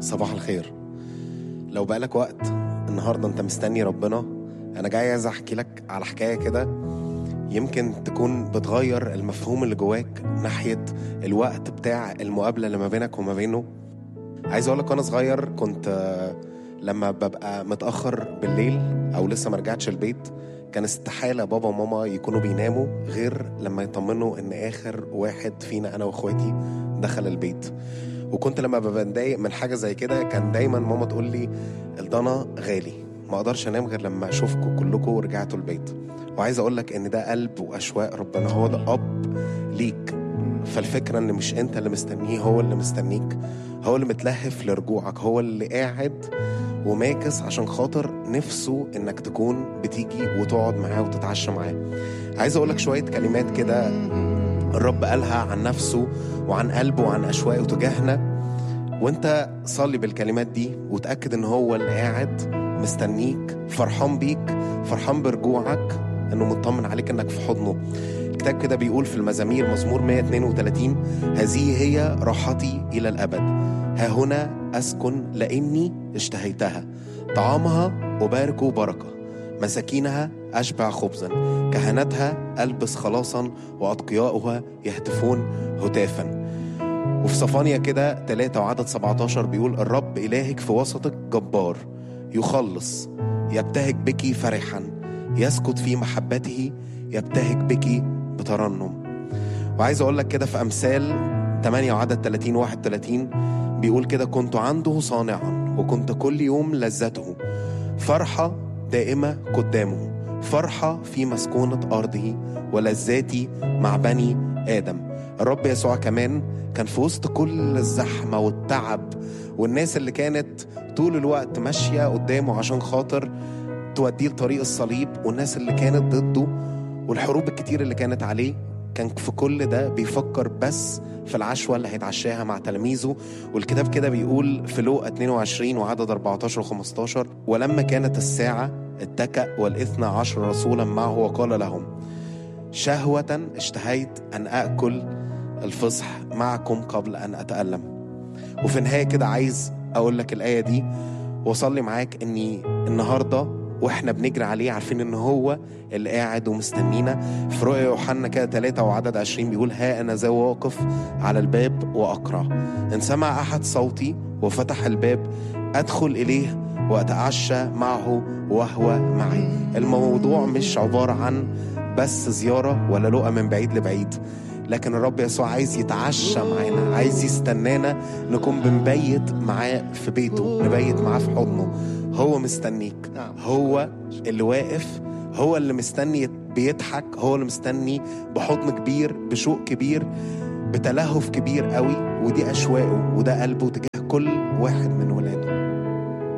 صباح الخير لو بقالك وقت النهارده انت مستني ربنا انا جاي عايز احكي لك على حكايه كده يمكن تكون بتغير المفهوم اللي جواك ناحيه الوقت بتاع المقابله اللي ما بينك وما بينه عايز اقول لك وانا صغير كنت آه، لما ببقى متاخر بالليل او لسه ما رجعتش البيت كان استحاله بابا وماما يكونوا بيناموا غير لما يطمنوا ان اخر واحد فينا انا واخواتي دخل البيت وكنت لما ببقى متضايق من حاجه زي كده كان دايما ماما تقول لي الضنا غالي ما اقدرش انام غير لما اشوفكم كلكم ورجعتوا البيت وعايز اقول لك ان ده قلب واشواق ربنا هو ده اب ليك فالفكره ان مش انت اللي مستنيه هو اللي مستنيك هو اللي متلهف لرجوعك هو اللي قاعد وماكس عشان خاطر نفسه انك تكون بتيجي وتقعد معاه وتتعشى معاه عايز اقول لك شويه كلمات كده الرب قالها عن نفسه وعن قلبه وعن اشواقه تجاهنا وانت صلي بالكلمات دي وتاكد ان هو اللي قاعد مستنيك فرحان بيك فرحان برجوعك انه مطمن عليك انك في حضنه الكتاب كده بيقول في المزامير مزمور 132 هذه هي راحتي الى الابد ها هنا اسكن لاني اشتهيتها طعامها ابارك بركه مساكينها اشبع خبزا كهنتها البس خلاصا واتقياؤها يهتفون هتافا وفي صفانيا كده 3 وعدد 17 بيقول الرب إلهك في وسطك جبار يخلص يبتهج بك فرحا يسكت في محبته يبتهج بك بترنم وعايز أقول لك كده في أمثال 8 وعدد 30 31 بيقول كده كنت عنده صانعا وكنت كل يوم لذته فرحة دائمة قدامه فرحة في مسكونة أرضه ولذاتي مع بني آدم الرب يسوع كمان كان في وسط كل الزحمة والتعب والناس اللي كانت طول الوقت ماشية قدامه عشان خاطر توديه لطريق الصليب والناس اللي كانت ضده والحروب الكتير اللي كانت عليه كان في كل ده بيفكر بس في العشوة اللي هيتعشاها مع تلاميذه والكتاب كده بيقول في لوقا 22 وعدد 14 و15 ولما كانت الساعة اتكأ والاثنى عشر رسولا معه وقال لهم شهوة اشتهيت أن أكل الفصح معكم قبل أن أتألم وفي النهاية كده عايز أقول لك الآية دي وأصلي معاك إني النهاردة واحنا بنجري عليه عارفين ان هو اللي قاعد ومستنينا في رؤيا يوحنا كده 3 وعدد 20 بيقول ها انا ذا واقف على الباب واقرع ان سمع احد صوتي وفتح الباب ادخل اليه واتعشى معه وهو معي الموضوع مش عباره عن بس زياره ولا لقى من بعيد لبعيد لكن الرب يسوع عايز يتعشى معانا عايز يستنانا نكون بنبيت معاه في بيته نبيت معاه في حضنه هو مستنيك هو اللي واقف هو اللي مستني بيضحك هو اللي مستني بحضن كبير بشوق كبير بتلهف كبير قوي ودي أشواقه وده قلبه تجاه كل واحد من ولاده